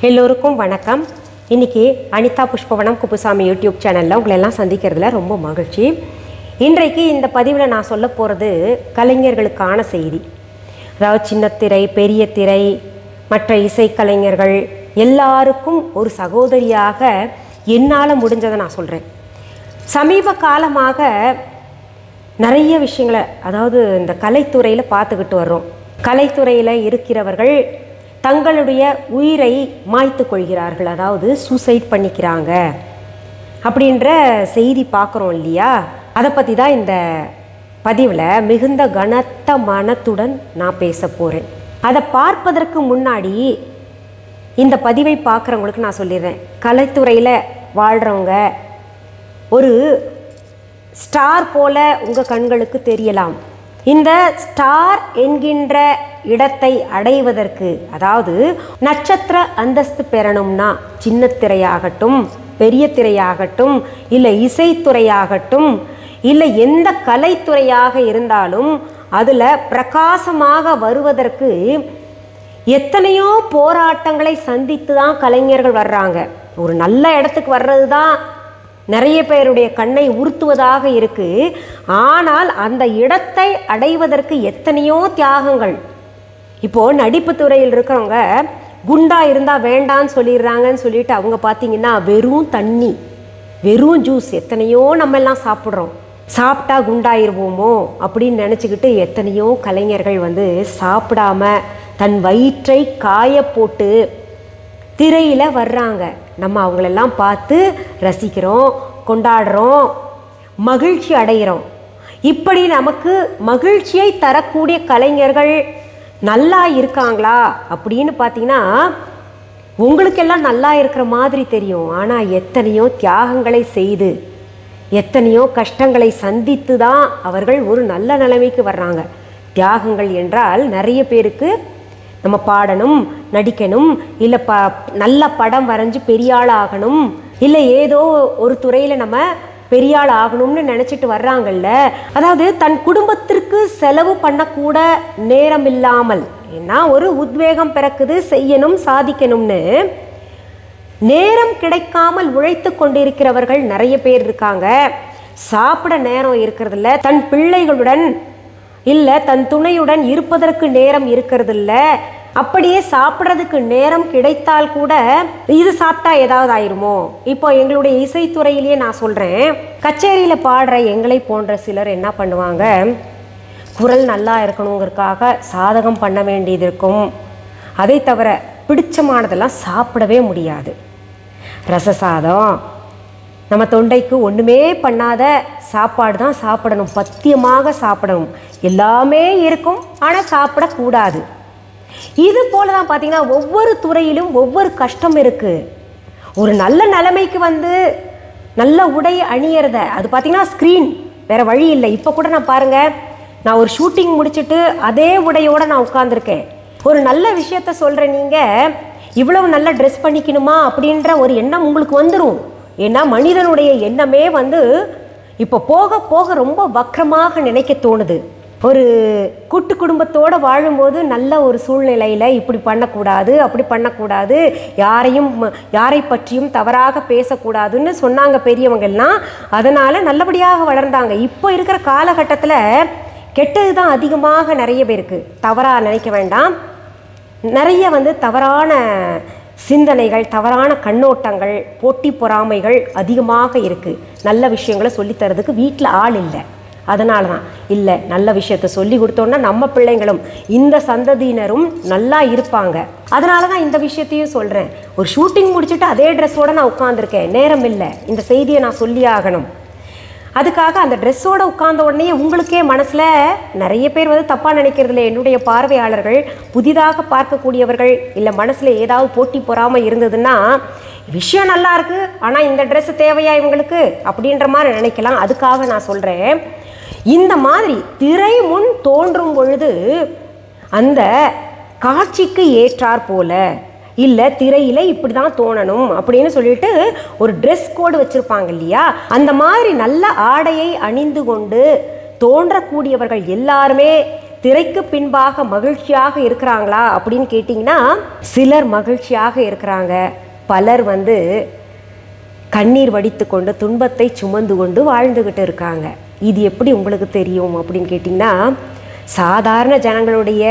எல்லோருக்கும் வணக்கம் இன்னைக்கு அனிதா புஷ்பவனம் குப்புசாமி யூடியூப் சேனலில் உங்களை எல்லாம் சந்திக்கிறதுல ரொம்ப மகிழ்ச்சி இன்றைக்கு இந்த பதிவில் நான் சொல்ல போகிறது கலைஞர்களுக்கான செய்தி அதாவது சின்னத்திரை பெரிய திரை மற்ற இசைக்கலைஞர்கள் எல்லாருக்கும் ஒரு சகோதரியாக என்னால் முடிஞ்சதை நான் சொல்கிறேன் சமீப காலமாக நிறைய விஷயங்களை அதாவது இந்த கலைத்துறையில் பார்த்துக்கிட்டு வர்றோம் கலைத்துறையில் இருக்கிறவர்கள் தங்களுடைய உயிரை மாய்த்து கொள்கிறார்கள் அதாவது சூசைட் பண்ணிக்கிறாங்க அப்படின்ற செய்தி பார்க்குறோம் இல்லையா அதை பற்றி தான் இந்த பதிவில் மிகுந்த கனத்த மனத்துடன் நான் பேச போகிறேன் அதை பார்ப்பதற்கு முன்னாடி இந்த பதிவை பார்க்குறவங்களுக்கு நான் சொல்லிடுறேன் கலைத்துறையில் வாழ்கிறவங்க ஒரு ஸ்டார் போல உங்கள் கண்களுக்கு தெரியலாம் இந்த ஸ்டார் என்கின்ற இடத்தை அடைவதற்கு அதாவது நட்சத்திர அந்தஸ்து பெறணும்னா சின்ன திரையாகட்டும் பெரிய திரையாகட்டும் இல்லை இசைத்துறையாகட்டும் இல்லை எந்த கலைத்துறையாக இருந்தாலும் அதில் பிரகாசமாக வருவதற்கு எத்தனையோ போராட்டங்களை சந்தித்து தான் கலைஞர்கள் வர்றாங்க ஒரு நல்ல இடத்துக்கு வர்றது தான் நிறைய பேருடைய கண்ணை உறுத்துவதாக இருக்கு ஆனால் அந்த இடத்தை அடைவதற்கு எத்தனையோ தியாகங்கள் இப்போ நடிப்பு துறையில் இருக்கிறவங்க குண்டா இருந்தா வேண்டான்னு சொல்லிடுறாங்கன்னு சொல்லிட்டு அவங்க பார்த்தீங்கன்னா வெறும் தண்ணி வெறும் ஜூஸ் எத்தனையோ நம்ம எல்லாம் சாப்பிட்றோம் சாப்பிட்டா குண்டாயிருவோமோ அப்படின்னு நினச்சிக்கிட்டு எத்தனையோ கலைஞர்கள் வந்து சாப்பிடாம தன் வயிற்றை காய போட்டு திரையில் வர்றாங்க நம்ம அவங்களெல்லாம் பார்த்து ரசிக்கிறோம் கொண்டாடுறோம் மகிழ்ச்சி அடைகிறோம் இப்படி நமக்கு மகிழ்ச்சியை தரக்கூடிய கலைஞர்கள் நல்லா இருக்காங்களா அப்படின்னு பார்த்தீங்கன்னா உங்களுக்கெல்லாம் நல்லா இருக்கிற மாதிரி தெரியும் ஆனால் எத்தனையோ தியாகங்களை செய்து எத்தனையோ கஷ்டங்களை சந்தித்து தான் அவர்கள் ஒரு நல்ல நிலைமைக்கு வர்றாங்க தியாகங்கள் என்றால் நிறைய பேருக்கு நம்ம பாடணும் நடிக்கணும் இல்லை ப நல்ல படம் வரைஞ்சி பெரிய ஆள் ஆகணும் இல்லை ஏதோ ஒரு துறையில் நம்ம பெரிய ஆள் ஆகணும்னு நினச்சிட்டு வர்றாங்கல்ல அதாவது தன் குடும்பத்திற்கு செலவு பண்ணக்கூட நேரம் இல்லாமல் ஏன்னா ஒரு உத்வேகம் பிறக்குது செய்யணும் சாதிக்கணும்னு நேரம் கிடைக்காமல் உழைத்து கொண்டிருக்கிறவர்கள் நிறைய பேர் இருக்காங்க சாப்பிட நேரம் இருக்கிறதில்ல தன் பிள்ளைகளுடன் இல்லை தன் துணையுடன் இருப்பதற்கு நேரம் இருக்கிறதில்ல அப்படியே சாப்பிட்றதுக்கு நேரம் கிடைத்தால் கூட இது சாப்பிட்டா ஏதாவது ஆயிருமோ இப்போ எங்களுடைய இசைத்துறையிலேயே நான் சொல்கிறேன் கச்சேரியில் பாடுற எங்களை போன்ற சிலர் என்ன பண்ணுவாங்க குரல் நல்லா இருக்கணுங்கிறதுக்காக சாதகம் பண்ண வேண்டியது இருக்கும் அதை தவிர பிடிச்சமானதெல்லாம் சாப்பிடவே முடியாது ரசசாதம் நம்ம தொண்டைக்கு ஒன்றுமே பண்ணாத சாப்பாடு தான் சாப்பிடணும் பத்தியமாக சாப்பிடணும் எல்லாமே இருக்கும் ஆனால் சாப்பிடக்கூடாது இது போல தான் பார்த்தீங்கன்னா ஒவ்வொரு துறையிலும் ஒவ்வொரு கஷ்டம் இருக்குது ஒரு நல்ல நிலைமைக்கு வந்து நல்ல உடை அணியறத அது பார்த்தீங்கன்னா ஸ்க்ரீன் வேறு வழி இல்லை இப்போ கூட நான் பாருங்கள் நான் ஒரு ஷூட்டிங் முடிச்சுட்டு அதே உடையோடு நான் உட்காந்துருக்கேன் ஒரு நல்ல விஷயத்த சொல்கிற நீங்கள் இவ்வளவு நல்ல ட்ரெஸ் பண்ணிக்கணுமா அப்படின்ற ஒரு எண்ணம் உங்களுக்கு வந்துடும் ஏன்னா மனிதனுடைய எண்ணமே வந்து இப்போ போக போக ரொம்ப வக்கரமாக நினைக்க தோணுது ஒரு கூட்டு குடும்பத்தோடு வாழும்போது நல்ல ஒரு சூழ்நிலையில் இப்படி பண்ணக்கூடாது அப்படி பண்ணக்கூடாது யாரையும் யாரை பற்றியும் தவறாக பேசக்கூடாதுன்னு சொன்னாங்க பெரியவங்கெல்லாம் அதனால் நல்லபடியாக வளர்ந்தாங்க இப்போ இருக்கிற காலகட்டத்தில் கெட்டது தான் அதிகமாக நிறைய பேருக்கு தவறாக நினைக்க வேண்டாம் நிறைய வந்து தவறான சிந்தனைகள் தவறான கண்ணோட்டங்கள் போட்டி பொறாமைகள் அதிகமாக இருக்குது நல்ல விஷயங்களை சொல்லித்தரதுக்கு வீட்டில் ஆள் இல்லை அதனால தான் இல்லை நல்ல விஷயத்த சொல்லி கொடுத்தோன்னா நம்ம பிள்ளைங்களும் இந்த சந்ததியினரும் நல்லா இருப்பாங்க அதனால தான் இந்த விஷயத்தையும் சொல்கிறேன் ஒரு ஷூட்டிங் முடிச்சுட்டு அதே ட்ரெஸ்ஸோடு நான் உட்காந்துருக்கேன் நேரம் இல்லை இந்த செய்தியை நான் சொல்லி ஆகணும் அதுக்காக அந்த ட்ரெஸ்ஸோடு உட்கார்ந்த உடனே உங்களுக்கே மனசில் நிறைய பேர் வந்து தப்பாக நினைக்கிறதில்ல என்னுடைய பார்வையாளர்கள் புதிதாக பார்க்கக்கூடியவர்கள் இல்லை மனசில் ஏதாவது போட்டி பொறாமல் இருந்ததுன்னா விஷயம் நல்லா இருக்குது ஆனால் இந்த ட்ரெஸ் தேவையா இவங்களுக்கு அப்படின்ற மாதிரி நினைக்கலாம் அதுக்காக நான் சொல்கிறேன் இந்த மாதிரி திரை முன் தோன்றும் பொழுது அந்த காட்சிக்கு ஏற்றார் போல இல்லை திரையில் இப்படி தான் தோணணும் அப்படின்னு சொல்லிட்டு ஒரு ட்ரெஸ் கோடு வச்சுருப்பாங்க இல்லையா அந்த மாதிரி நல்ல ஆடையை அணிந்து கொண்டு தோன்றக்கூடியவர்கள் எல்லாருமே திரைக்கு பின்பாக மகிழ்ச்சியாக இருக்கிறாங்களா அப்படின்னு கேட்டிங்கன்னா சிலர் மகிழ்ச்சியாக இருக்கிறாங்க பலர் வந்து கண்ணீர் வடித்து கொண்டு துன்பத்தை சுமந்து கொண்டு வாழ்ந்துக்கிட்டு இருக்காங்க இது எப்படி உங்களுக்கு தெரியும் அப்படின்னு கேட்டிங்கன்னா சாதாரண ஜனங்களுடைய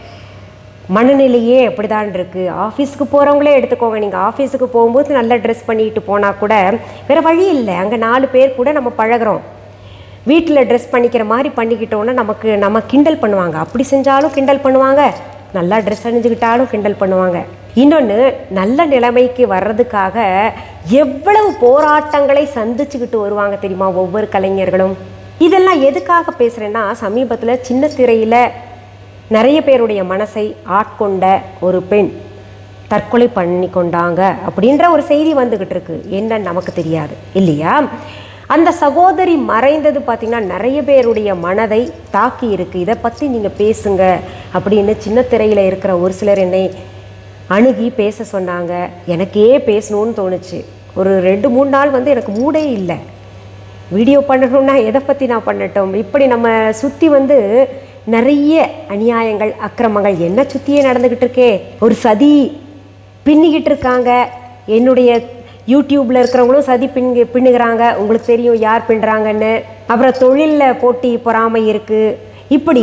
மனநிலையே அப்படிதான் இருக்குது ஆஃபீஸுக்கு போகிறவங்களே எடுத்துக்கோங்க நீங்கள் ஆஃபீஸுக்கு போகும்போது நல்ல ட்ரெஸ் பண்ணிட்டு போனால் கூட வேறு வழி இல்லை அங்கே நாலு பேர் கூட நம்ம பழகுறோம் வீட்டில் ட்ரெஸ் பண்ணிக்கிற மாதிரி பண்ணிக்கிட்டோன்னா நமக்கு நம்ம கிண்டல் பண்ணுவாங்க அப்படி செஞ்சாலும் கிண்டல் பண்ணுவாங்க நல்லா ட்ரெஸ் அணிஞ்சுக்கிட்டாலும் கிண்டல் பண்ணுவாங்க இன்னொன்று நல்ல நிலைமைக்கு வர்றதுக்காக எவ்வளவு போராட்டங்களை சந்திச்சுக்கிட்டு வருவாங்க தெரியுமா ஒவ்வொரு கலைஞர்களும் இதெல்லாம் எதுக்காக பேசுகிறேன்னா சமீபத்தில் சின்ன திரையில் நிறைய பேருடைய மனசை ஆட்கொண்ட ஒரு பெண் தற்கொலை பண்ணி கொண்டாங்க அப்படின்ற ஒரு செய்தி வந்துக்கிட்டு இருக்கு என்னன்னு நமக்கு தெரியாது இல்லையா அந்த சகோதரி மறைந்தது பார்த்திங்கன்னா நிறைய பேருடைய மனதை தாக்கி இருக்கு இதை பற்றி நீங்கள் பேசுங்க அப்படின்னு சின்ன திரையில் இருக்கிற ஒரு சிலர் என்னை அணுகி பேச சொன்னாங்க எனக்கே பேசணும்னு தோணுச்சு ஒரு ரெண்டு மூணு நாள் வந்து எனக்கு மூடே இல்லை வீடியோ பண்ணணும்னா எதை பற்றி நான் பண்ணட்டும் இப்படி நம்ம சுற்றி வந்து நிறைய அநியாயங்கள் அக்கிரமங்கள் என்ன சுற்றியே நடந்துக்கிட்டு இருக்கே ஒரு சதி பின்னிக்கிட்டு இருக்காங்க என்னுடைய யூடியூப்பில் இருக்கிறவங்களும் சதி பின் பின்னுகிறாங்க உங்களுக்கு தெரியும் யார் பின்னுறாங்கன்னு அப்புறம் தொழிலில் போட்டி பொறாமை இருக்குது இப்படி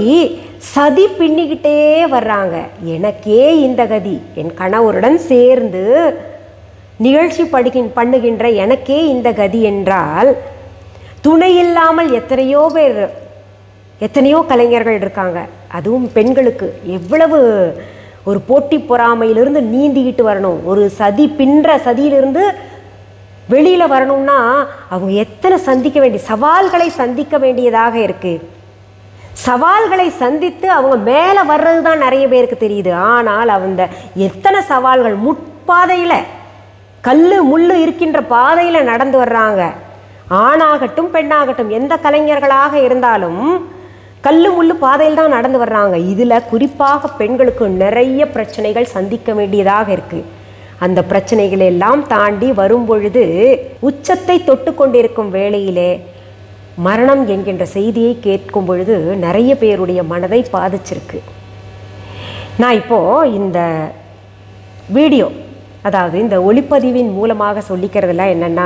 சதி பின்னிக்கிட்டே வர்றாங்க எனக்கே இந்த கதி என் கணவருடன் சேர்ந்து நிகழ்ச்சி படுகின் பண்ணுகின்ற எனக்கே இந்த கதி என்றால் துணை இல்லாமல் எத்தனையோ பேர் எத்தனையோ கலைஞர்கள் இருக்காங்க அதுவும் பெண்களுக்கு எவ்வளவு ஒரு போட்டி பொறாமையிலிருந்து நீந்திக்கிட்டு வரணும் ஒரு சதி பின்ற சதியிலிருந்து வெளியில் வரணும்னா அவங்க எத்தனை சந்திக்க வேண்டிய சவால்களை சந்திக்க வேண்டியதாக இருக்குது சவால்களை சந்தித்து அவங்க மேலே வர்றது தான் நிறைய பேருக்கு தெரியுது ஆனால் அந்த எத்தனை சவால்கள் முட்பாதையில் கல் முள்ளு இருக்கின்ற பாதையில் நடந்து வர்றாங்க ஆணாகட்டும் பெண்ணாகட்டும் எந்த கலைஞர்களாக இருந்தாலும் கல்லு முள்ளு பாதையில் தான் நடந்து வர்றாங்க இதில் குறிப்பாக பெண்களுக்கு நிறைய பிரச்சனைகள் சந்திக்க வேண்டியதாக இருக்குது அந்த பிரச்சனைகளை எல்லாம் தாண்டி வரும் பொழுது உச்சத்தை தொட்டு கொண்டிருக்கும் வேளையிலே மரணம் என்கின்ற செய்தியை கேட்கும் பொழுது நிறைய பேருடைய மனதை பாதிச்சிருக்கு நான் இப்போது இந்த வீடியோ அதாவது இந்த ஒளிப்பதிவின் மூலமாக சொல்லிக்கிறதுலாம் என்னென்னா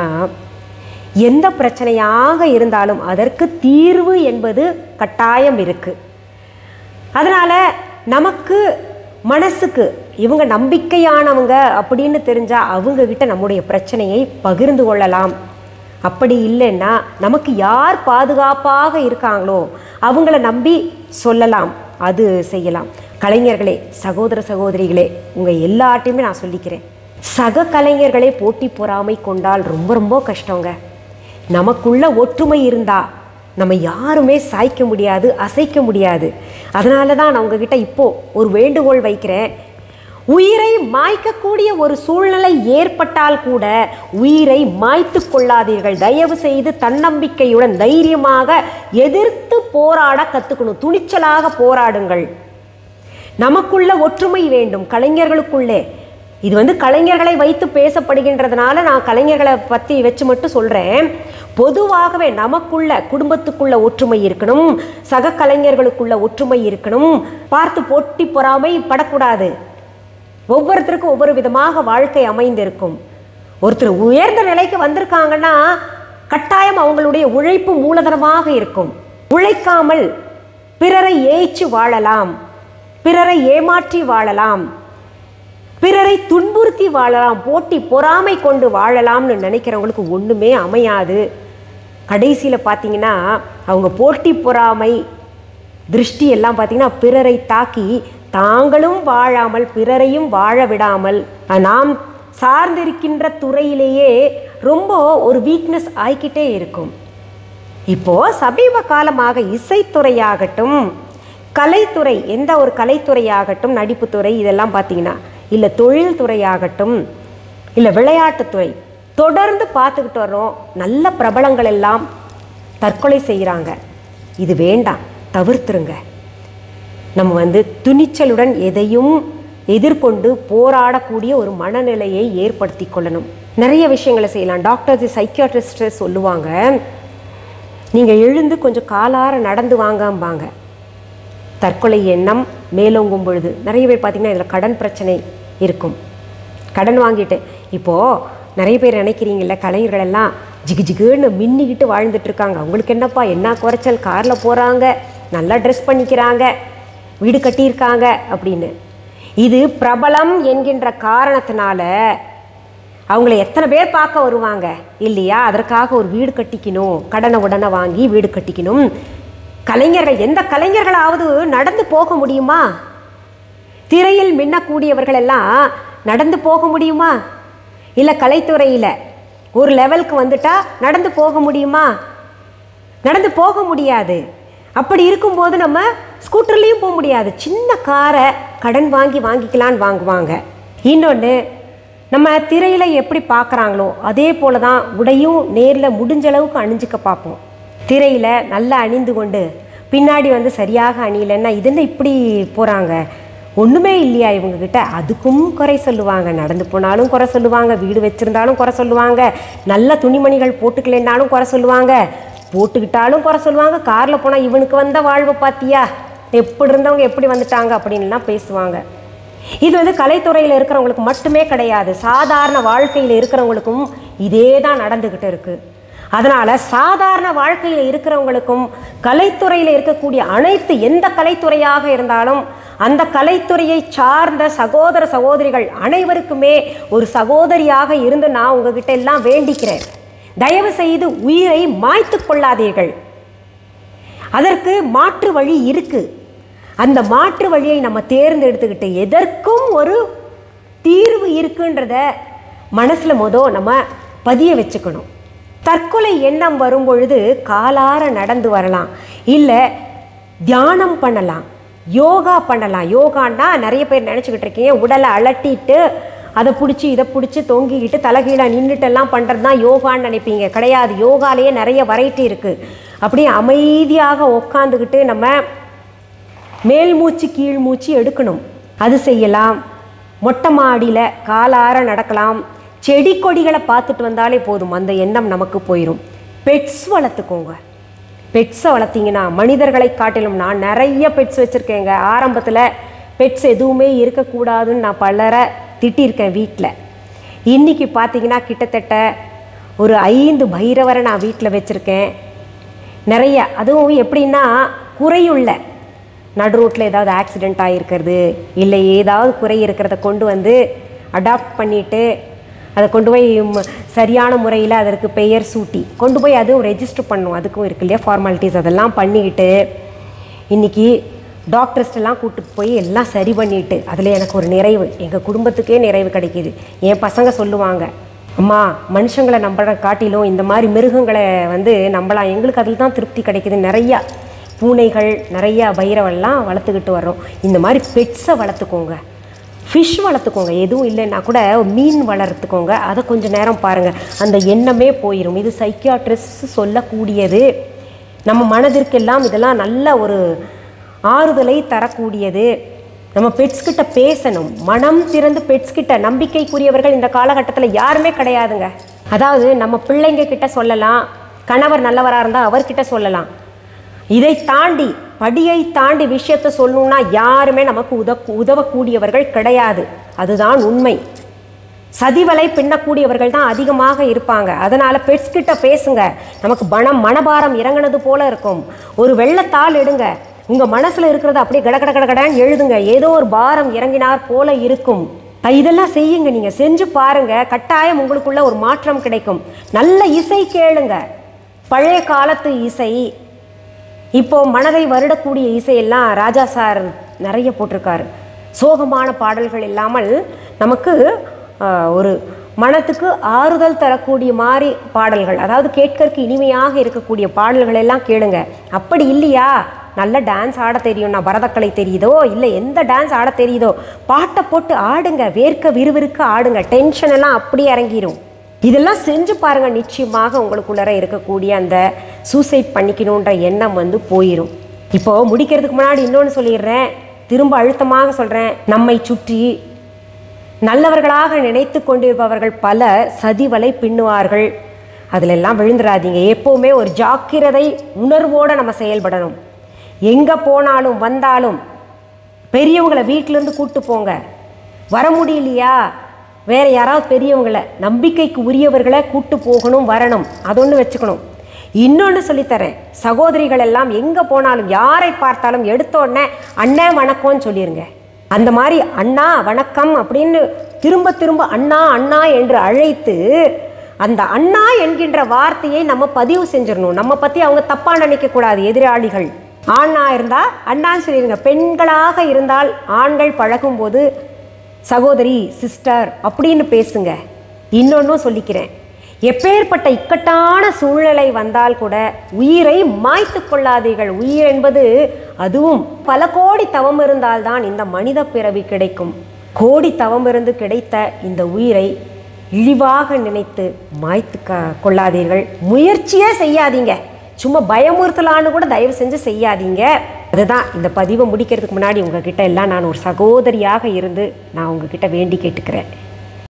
எந்த பிரச்சனையாக இருந்தாலும் அதற்கு தீர்வு என்பது கட்டாயம் இருக்குது அதனால் நமக்கு மனசுக்கு இவங்க நம்பிக்கையானவங்க அப்படின்னு தெரிஞ்சால் அவங்கக்கிட்ட நம்முடைய பிரச்சனையை பகிர்ந்து கொள்ளலாம் அப்படி இல்லைன்னா நமக்கு யார் பாதுகாப்பாக இருக்காங்களோ அவங்கள நம்பி சொல்லலாம் அது செய்யலாம் கலைஞர்களே சகோதர சகோதரிகளே உங்கள் எல்லார்ட்டையுமே நான் சொல்லிக்கிறேன் சக கலைஞர்களே போட்டி பொறாமை கொண்டால் ரொம்ப ரொம்ப கஷ்டங்க நமக்குள்ள ஒற்றுமை இருந்தா நம்ம யாருமே சாய்க்க முடியாது அசைக்க முடியாது அதனால தான் நான் உங்ககிட்ட இப்போ ஒரு வேண்டுகோள் வைக்கிறேன் உயிரை மாய்க்கக்கூடிய ஒரு சூழ்நிலை ஏற்பட்டால் கூட உயிரை மாய்த்து கொள்ளாதீர்கள் தயவு செய்து தன்னம்பிக்கையுடன் தைரியமாக எதிர்த்து போராட கற்றுக்கணும் துணிச்சலாக போராடுங்கள் நமக்குள்ள ஒற்றுமை வேண்டும் கலைஞர்களுக்குள்ளே இது வந்து கலைஞர்களை வைத்து பேசப்படுகின்றதுனால நான் கலைஞர்களை பற்றி வச்சு மட்டும் சொல்கிறேன் பொதுவாகவே நமக்குள்ள குடும்பத்துக்குள்ள ஒற்றுமை இருக்கணும் சக கலைஞர்களுக்குள்ள ஒற்றுமை இருக்கணும் பார்த்து போட்டி பொறாமை படக்கூடாது ஒவ்வொருத்தருக்கும் ஒவ்வொரு விதமாக வாழ்க்கை அமைந்திருக்கும் ஒருத்தர் உயர்ந்த நிலைக்கு வந்திருக்காங்கன்னா கட்டாயம் அவங்களுடைய உழைப்பு மூலதனமாக இருக்கும் உழைக்காமல் பிறரை ஏய்ச்சு வாழலாம் பிறரை ஏமாற்றி வாழலாம் பிறரை துன்புறுத்தி வாழலாம் போட்டி பொறாமை கொண்டு வாழலாம்னு நினைக்கிறவங்களுக்கு ஒன்றுமே அமையாது கடைசியில் பார்த்தீங்கன்னா அவங்க போட்டி பொறாமை திருஷ்டி எல்லாம் பார்த்தீங்கன்னா பிறரை தாக்கி தாங்களும் வாழாமல் பிறரையும் வாழ விடாமல் நாம் சார்ந்திருக்கின்ற துறையிலேயே ரொம்ப ஒரு வீக்னஸ் ஆகிக்கிட்டே இருக்கும் இப்போ சமீப காலமாக இசைத்துறையாகட்டும் கலைத்துறை எந்த ஒரு கலைத்துறையாகட்டும் நடிப்புத்துறை இதெல்லாம் பார்த்தீங்கன்னா இல்லை தொழில்துறையாகட்டும் இல்லை விளையாட்டுத்துறை தொடர்ந்து பார்த்துக்கிட்டு வர்றோம் நல்ல பிரபலங்கள் எல்லாம் தற்கொலை செய்கிறாங்க இது வேண்டாம் தவிர்த்துருங்க நம்ம வந்து துணிச்சலுடன் எதையும் எதிர்கொண்டு போராடக்கூடிய ஒரு மனநிலையை ஏற்படுத்தி கொள்ளணும் நிறைய விஷயங்களை செய்யலாம் டாக்டர்ஸ் சைக்கியாட்ரிஸ்ட்டு சொல்லுவாங்க நீங்கள் எழுந்து கொஞ்சம் காலார நடந்து வாங்கம்பாங்க தற்கொலை எண்ணம் மேலோங்கும் பொழுது நிறைய பேர் பார்த்திங்கன்னா இதில் கடன் பிரச்சனை இருக்கும் கடன் வாங்கிட்டு இப்போது நிறைய பேர் நினைக்கிறீங்கல்ல கலைஞர்கள் எல்லாம் ஜிகு ஜிகுன்னு மின்னிக்கிட்டு வாழ்ந்துட்டு இருக்காங்க அவங்களுக்கு என்னப்பா என்ன குறைச்சல் காரில் போகிறாங்க நல்லா ட்ரெஸ் பண்ணிக்கிறாங்க வீடு கட்டியிருக்காங்க அப்படின்னு இது பிரபலம் என்கின்ற காரணத்தினால அவங்கள எத்தனை பேர் பார்க்க வருவாங்க இல்லையா அதற்காக ஒரு வீடு கட்டிக்கணும் கடனை உடனே வாங்கி வீடு கட்டிக்கணும் கலைஞர்கள் எந்த கலைஞர்களாவது நடந்து போக முடியுமா திரையில் மின்னக்கூடியவர்கள் எல்லாம் நடந்து போக முடியுமா இல்லை கலைத்துறையில் ஒரு லெவலுக்கு வந்துட்டா நடந்து போக முடியுமா நடந்து போக முடியாது அப்படி இருக்கும்போது நம்ம ஸ்கூட்டர்லேயும் போக முடியாது சின்ன காரை கடன் வாங்கி வாங்கிக்கலான்னு வாங்குவாங்க இன்னொன்று நம்ம திரையில் எப்படி பார்க்குறாங்களோ அதே போல தான் உடையும் நேரில் முடிஞ்ச அளவுக்கு அணிஞ்சுக்க பார்ப்போம் திரையில் நல்லா அணிந்து கொண்டு பின்னாடி வந்து சரியாக அணியலைன்னா இது என்ன இப்படி போகிறாங்க ஒன்றுமே இல்லையா இவங்கக்கிட்ட அதுக்கும் குறை சொல்லுவாங்க நடந்து போனாலும் குறை சொல்லுவாங்க வீடு வச்சுருந்தாலும் குறை சொல்லுவாங்க நல்ல துணிமணிகள் போட்டுக்கலைன்னாலும் குறை சொல்லுவாங்க போட்டுக்கிட்டாலும் குறை சொல்லுவாங்க காரில் போனால் இவனுக்கு வந்த வாழ்வை பார்த்தியா எப்படி இருந்தவங்க எப்படி வந்துட்டாங்க அப்படின்லாம் பேசுவாங்க இது வந்து கலைத்துறையில் இருக்கிறவங்களுக்கு மட்டுமே கிடையாது சாதாரண வாழ்க்கையில் இருக்கிறவங்களுக்கும் இதே தான் நடந்துக்கிட்டு இருக்குது அதனால் சாதாரண வாழ்க்கையில் இருக்கிறவங்களுக்கும் கலைத்துறையில் இருக்கக்கூடிய அனைத்து எந்த கலைத்துறையாக இருந்தாலும் அந்த கலைத்துறையை சார்ந்த சகோதர சகோதரிகள் அனைவருக்குமே ஒரு சகோதரியாக இருந்து நான் உங்ககிட்ட எல்லாம் வேண்டிக்கிறேன் தயவு செய்து உயிரை மாய்த்து கொள்ளாதீர்கள் அதற்கு மாற்று வழி இருக்கு அந்த மாற்று வழியை நம்ம தேர்ந்தெடுத்துக்கிட்டு எதற்கும் ஒரு தீர்வு இருக்குன்றத மனசில் மொதல் நம்ம பதிய வச்சுக்கணும் தற்கொலை எண்ணம் வரும் பொழுது காலார நடந்து வரலாம் இல்லை தியானம் பண்ணலாம் யோகா பண்ணலாம் யோகான்னா நிறைய பேர் நினச்சிக்கிட்டு இருக்கீங்க உடலை அலட்டிட்டு அதை பிடிச்சி இதை பிடிச்சி தொங்கிக்கிட்டு தலைகீழாக நின்றுட்டெல்லாம் பண்ணுறது தான் யோகான்னு நினைப்பீங்க கிடையாது யோகாலேயே நிறைய வெரைட்டி இருக்குது அப்படியே அமைதியாக உட்காந்துக்கிட்டு நம்ம மேல் மூச்சு கீழ் மூச்சு எடுக்கணும் அது செய்யலாம் மொட்டை மாடியில் காலார நடக்கலாம் செடி கொடிகளை பார்த்துட்டு வந்தாலே போதும் அந்த எண்ணம் நமக்கு போயிடும் பெட்ஸ் வளர்த்துக்கோங்க பெட்ஸை வளர்த்தீங்கன்னா மனிதர்களை காட்டிலும் நான் நிறைய பெட்ஸ் வச்சுருக்கேங்க ஆரம்பத்தில் பெட்ஸ் எதுவுமே இருக்கக்கூடாதுன்னு நான் பலரை திட்டியிருக்கேன் வீட்டில் இன்றைக்கி பார்த்தீங்கன்னா கிட்டத்தட்ட ஒரு ஐந்து பைரவரை நான் வீட்டில் வச்சுருக்கேன் நிறைய அதுவும் எப்படின்னா குறையுள்ள நடு ரோட்டில் ஏதாவது ஆக்சிடெண்ட் ஆகிருக்கிறது இல்லை ஏதாவது குறை இருக்கிறத கொண்டு வந்து அடாப்ட் பண்ணிவிட்டு அதை கொண்டு போய் ம், சரியான முறையில் அதற்கு பெயர் சூட்டி கொண்டு போய் அதுவும் ரெஜிஸ்டர் பண்ணும் அதுக்கும் இருக்கு இல்லையா ஃபார்மாலிட்டிஸ் அதெல்லாம் பண்ணிக்கிட்டு இன்றைக்கி டாக்டர்ஸ்டெல்லாம் கூப்பிட்டு போய் எல்லாம் சரி பண்ணிட்டு அதில் எனக்கு ஒரு நிறைவு எங்கள் குடும்பத்துக்கே நிறைவு கிடைக்கிது என் பசங்க சொல்லுவாங்க அம்மா மனுஷங்களை நம்புற காட்டிலும் இந்த மாதிரி மிருகங்களை வந்து நம்பலாம் எங்களுக்கு அதில் தான் திருப்தி கிடைக்குது நிறையா பூனைகள் நிறையா பைரவெல்லாம் வளர்த்துக்கிட்டு வர்றோம் இந்த மாதிரி பெட்ஸை வளர்த்துக்கோங்க ஃபிஷ் வளர்த்துக்கோங்க எதுவும் இல்லைன்னா கூட மீன் வளர்த்துக்கோங்க அதை கொஞ்சம் நேரம் பாருங்கள் அந்த எண்ணமே போயிடும் இது சைக்கியாட்ரிஸ்ட் சொல்லக்கூடியது நம்ம மனதிற்கெல்லாம் இதெல்லாம் நல்ல ஒரு ஆறுதலை தரக்கூடியது நம்ம பெட்ஸ் கிட்ட பேசணும் மனம் திறந்து பெட்ஸ் கிட்ட நம்பிக்கைக்குரியவர்கள் இந்த காலகட்டத்தில் யாருமே கிடையாதுங்க அதாவது நம்ம பிள்ளைங்க கிட்ட சொல்லலாம் கணவர் நல்லவராக இருந்தால் அவர்கிட்ட சொல்லலாம் இதை தாண்டி படியை தாண்டி விஷயத்தை சொல்லணும்னா யாருமே நமக்கு உத உதவக்கூடியவர்கள் கிடையாது அதுதான் உண்மை சதிவலை பின்னக்கூடியவர்கள் தான் அதிகமாக இருப்பாங்க அதனால பெட்ஸ் கிட்ட பேசுங்க நமக்கு பணம் மனபாரம் இறங்குனது போல இருக்கும் ஒரு வெள்ளத்தாள் எடுங்க உங்க மனசுல இருக்கிறத அப்படியே கட கட கட கடன்னு எழுதுங்க ஏதோ ஒரு பாரம் இறங்கினார் போல இருக்கும் அஹ் இதெல்லாம் செய்யுங்க நீங்க செஞ்சு பாருங்க கட்டாயம் உங்களுக்குள்ள ஒரு மாற்றம் கிடைக்கும் நல்ல இசை கேளுங்க பழைய காலத்து இசை இப்போ மனதை வருடக்கூடிய இசையெல்லாம் ராஜா சார் நிறைய போட்டிருக்காரு சோகமான பாடல்கள் இல்லாமல் நமக்கு ஆஹ், ஒரு மனத்துக்கு ஆறுதல் தரக்கூடிய மாதிரி பாடல்கள் அதாவது கேட்கறதுக்கு இனிமையாக இருக்கக்கூடிய பாடல்கள் எல்லாம் கேளுங்க அப்படி இல்லையா நல்ல டான்ஸ் ஆட தெரியும்னா பரதக்கலை தெரியுதோ இல்லை எந்த டான்ஸ் ஆட தெரியுதோ பாட்டை போட்டு ஆடுங்க வேர்க்க விறுவிறுக்க ஆடுங்க டென்ஷன் எல்லாம் அப்படியே இறங்கிரும் இதெல்லாம் செஞ்சு பாருங்க நிச்சயமாக உங்களுக்குள்ளார இருக்கக்கூடிய அந்த சூசைட் பண்ணிக்கணுன்ற எண்ணம் வந்து போயிடும் இப்போ முடிக்கிறதுக்கு முன்னாடி இன்னொன்று சொல்லிடுறேன் திரும்ப அழுத்தமாக சொல்கிறேன் நம்மை சுற்றி நல்லவர்களாக நினைத்து கொண்டிருப்பவர்கள் பல சதிவலை பின்னுவார்கள் அதிலெல்லாம் விழுந்துடாதீங்க எப்போவுமே ஒரு ஜாக்கிரதை உணர்வோடு நம்ம செயல்படணும் எங்கே போனாலும் வந்தாலும் பெரியவங்களை வீட்டிலேருந்து கூட்டு போங்க வர முடியலையா வேற யாராவது பெரியவங்களை நம்பிக்கைக்கு உரியவர்களை கூட்டு போகணும் வரணும் அதொன்று வச்சுக்கணும் இன்னொன்று சொல்லித்தரேன் சகோதரிகள் எல்லாம் எங்கே போனாலும் யாரை பார்த்தாலும் எடுத்த உடனே அண்ணன் வணக்கம்னு சொல்லிருங்க அந்த மாதிரி அண்ணா வணக்கம் அப்படின்னு திரும்ப திரும்ப அண்ணா அண்ணா என்று அழைத்து அந்த அண்ணா என்கின்ற வார்த்தையை நம்ம பதிவு செஞ்சிடணும் நம்ம பற்றி அவங்க தப்பாக நினைக்கக்கூடாது எதிராளிகள் ஆணா இருந்தால் அண்ணான்னு சொல்லிடுங்க பெண்களாக இருந்தால் ஆண்கள் பழகும்போது சகோதரி சிஸ்டர் அப்படின்னு பேசுங்க இன்னொன்றும் சொல்லிக்கிறேன் எப்பேற்பட்ட இக்கட்டான சூழ்நிலை வந்தால் கூட உயிரை மாய்த்து கொள்ளாதீர்கள் உயிர் என்பது அதுவும் பல கோடி தவம் இருந்தால்தான் இந்த மனித பிறவி கிடைக்கும் கோடி தவம் இருந்து கிடைத்த இந்த உயிரை இழிவாக நினைத்து மாய்த்து க கொள்ளாதீர்கள் முயற்சியே செய்யாதீங்க சும்மா பயமுறுத்தலான்னு கூட தயவு செஞ்சு செய்யாதீங்க அதுதான் இந்த பதிவை முடிக்கிறதுக்கு முன்னாடி உங்ககிட்ட எல்லாம் நான் ஒரு சகோதரியாக இருந்து நான் உங்ககிட்ட வேண்டி கேட்டுக்கிறேன்